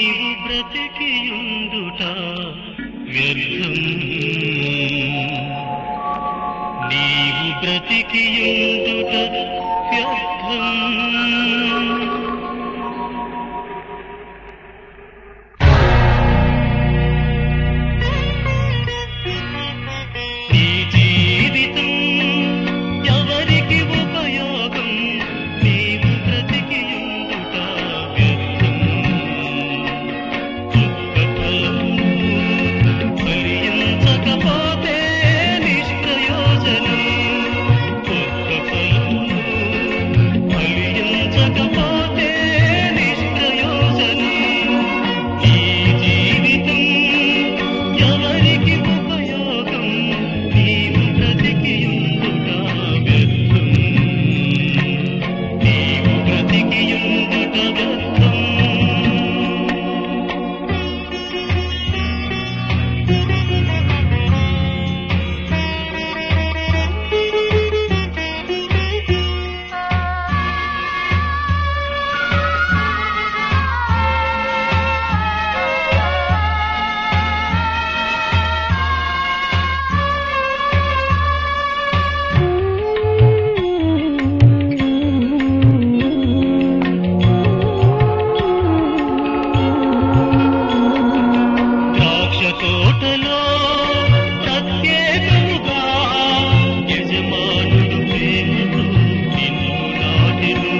నీవు బ్రతికియుందుట వ్యర్థం నీవు బ్రతికియుందుట వ్యర్థం నీ జీవితం ఎవరికి ఉపయోగం నీవు బ్రతికియుందుట వ్యర్థం దుఃఖఫలము ఫలించకపోతే నిష్ప్రయోజనం దుఃఖఫలము ఫలించకపోతే నిష్ప్రయోజనం ఈ జీవితం ఎవరికి ఉపయోగం నీవు బ్రతికియుందుట వ్యర్థం నీవు బ్రతికియుందుట వ్యర్థం ద్రాక్ష తోటలో ప్రత్యేకముగా యజమానుడు ప్రేమతో నిన్ను నాటెను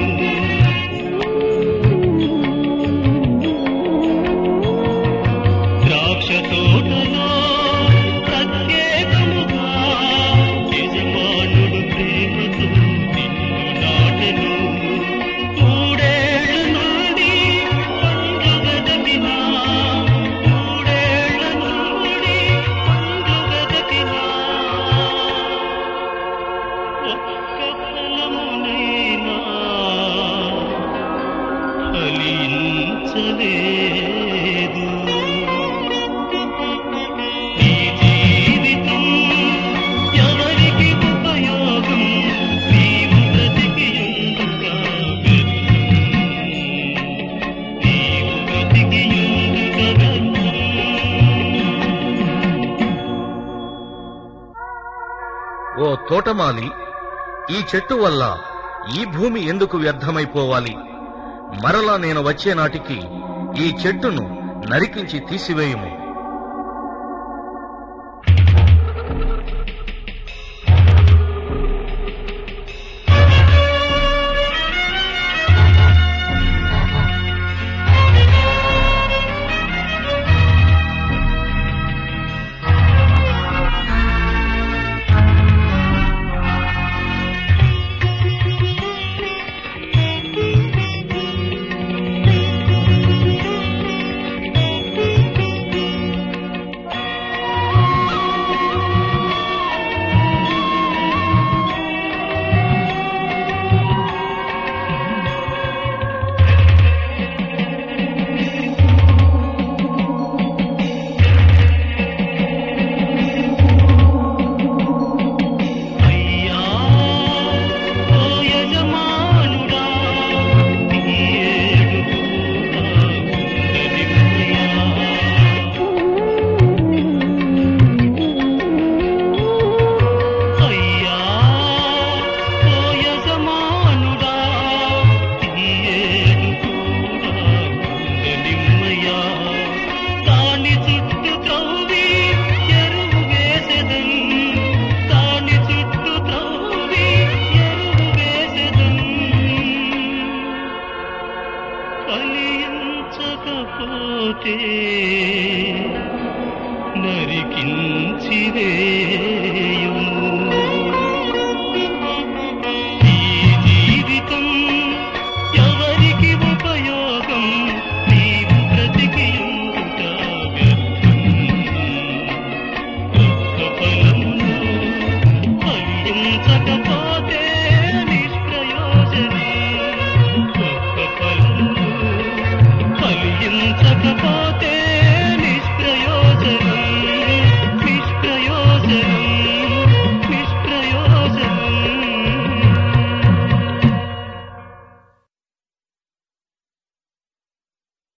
ద్రాక్ష తోటలో ప్రత్యేకముగా యజమానుడు ప్రేమతో నిన్ను నాటెను మూడేళ్ల నుండి పండుగదపినా మూడేళ్ల నుండి పండుగదపినా ఒక్క ఫలమునైనా ఫలించలేదు నీ జీవితం ఎవరికి ఉపయోగం నీవు బ్రతికియుండుగా వ్యర్థం నీవు బ్రతికియుండుగా వ్యర్థం ఓ తోటమాలి ఈ చెట్టు వల్ల ఈ భూమి ఎందుకు వ్యర్థమైపోవాలి మరలా నేను వచ్చే నాటికి ఈ చెట్టును నరికించి తీసివేయుము అయ్యా ఓ యజమానుడా ఈ ఏడు కూడా అయ్యా ఓ యజమానుడా ఈ ఏడు కూడా నిమ్మయ్యా దాని చుట్టూ త్రవ్వి ఎరువు వేసెదం దాని చుట్టూ త్రవ్వి ఎరువు వేసెదం ఫలించకపోతే నరికించివే